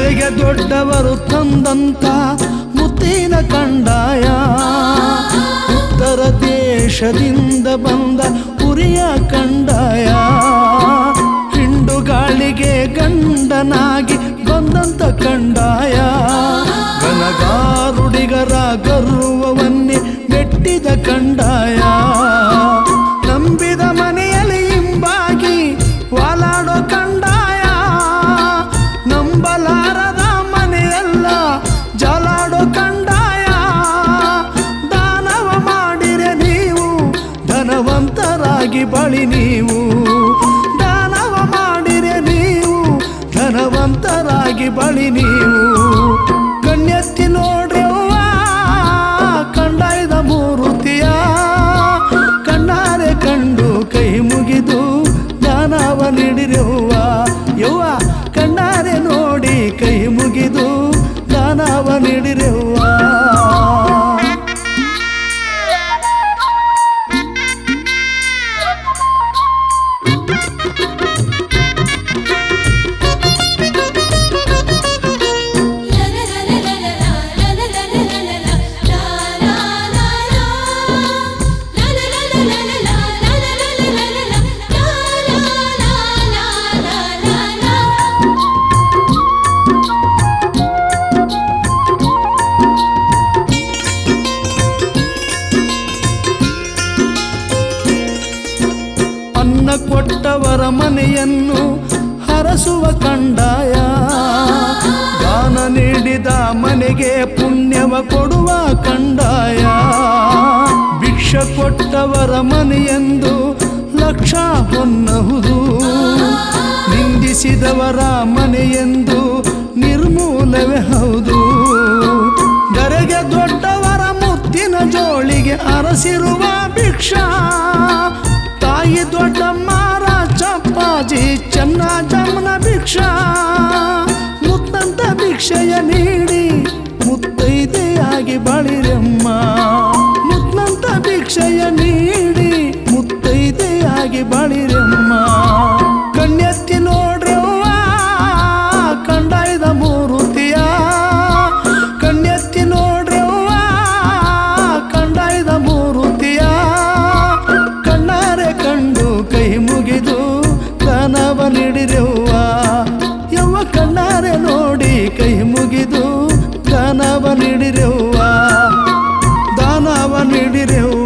ಧರೆಗೆ ದೊಡ್ಡವರು ತಂದಂತ ಮುತ್ತಿನ ಕಂಡಾಯ ಉತ್ತರ ದೇಶದಿಂದ ಬಂದ ಉರಿಯ ಕಂಡಾಯ ಹಿಂಡು ಗಾಳಿಗೆ ಗಂಡನಾಗಿ ಬಂದಂತ ಕಂಡಾಯ ಗನಗಾರುಡಿಗರ ಗರ್ವವನ್ನೇ ಮೆಟ್ಟಿದ ಕಂಡಾಯ ನಂಬಿದ ಮನೆಯಲ್ಲಿ ಹಿಂಬಾಗಿ ವಾಲಾಡೋ ಕಂಡಾಯ ನಂಬಲಾರದ ಮನೆಯಲ್ಲ ಜಲಾಡೋ ಕಂಡಾಯ ದಾನವ ಮಾಡಿರೆ ನೀವು ಧನವಂತರಾಗಿ ಬಳಿ ನೀವು ದಾನವ ಮಾಡಿರೆ ನೀವು ಧನವಂತರಾಗಿ ಬಳಿ ನೀವು ಕಣ್ಣೆತ್ತಿ ನೋಡ್ರಿ ಅವ್ವ ಕಂಡಾಯ್ದ ಮೂರುತಿಯ ಕಣ್ಣಾರೆ ಕಂಡು ಕೈ ಮುಗಿದು ದಾನವ ನೀಡಿರವ್ವ ಯವ್ವ ಕಣ್ಣಾರೆ ನೋಡಿ ಕೈ ಮುಗಿದು ದಾನವ ನೀಡಿರವ್ವ ಅನ್ನ ಕೊಟ್ಟವರ ಮನೆಯನ್ನು ಹರಸುವ ಕಂಡಾಯ ದಾನ ನೀಡಿದ ಮನೆಗೆ ಪುಣ್ಯವ ಕೊಡುವ ಕಂಡಾಯ ಭಿಕ್ಷ ಕೊಟ್ಟವರ ಮನೆಯೆಂದು ಲಕ್ಷ ಹೊನ್ನಹುದು ನಿಂದಿಸಿದವರ ಮನೆಯೆಂದು ನಿರ್ಮೂಲವೇ ಹೌದು ಧರೆಗೆ ದೊಡ್ಡವರ ಮುತ್ತಿನ ಜೋಳಿಗೆ ಅರಸಿರುವ ಭಿಕ್ಷಾ ತಾಯಿ ದೊಡ್ಡಮ್ಮ ಚಪ್ಪಾಜಿ ಚೆನ್ನ ಜಮ್ಮನ ಭಿಕ್ಷಾ ಮುತ್ತಂತ ಭಿಕ್ಷೆಯ ನೀಡಿ ಮುತ್ತೈದೆಯಾಗಿ ಬಳಿರಮ್ಮ ಮುತ್ತಂತ ಭಿಕ್ಷೆಯ ನೀಡಿ ಮುತ್ತೈದೆಯಾಗಿ ಬಳಿರಮ್ಮ ಕಣ್ಣೆತ್ತಿ ನೋಡ್ರಿ ಅವ್ವ ಕಂಡಾಯ್ದ ಮೂರುತಿಯ ಕಣ್ಣೆತ್ತಿ ನೋಡ್ರಿ ಅವ್ವ ಕಂಡಾಯ್ದ ಮೂರುತಿಯ ಕಣ್ಣಾರೆ ಕಂಡು ಕೈ ಮುಗಿದು ಕನವ ನೀಡಿರವ್ವ ಯವ್ವ ಕಣ್ಣಾರೆ ನೋಡಿ ಕೈ ಮುಗಿದು ಕನವ ನೀಡಿರವ್ವ ದಾನವ ನೀಡಿರವ್ವ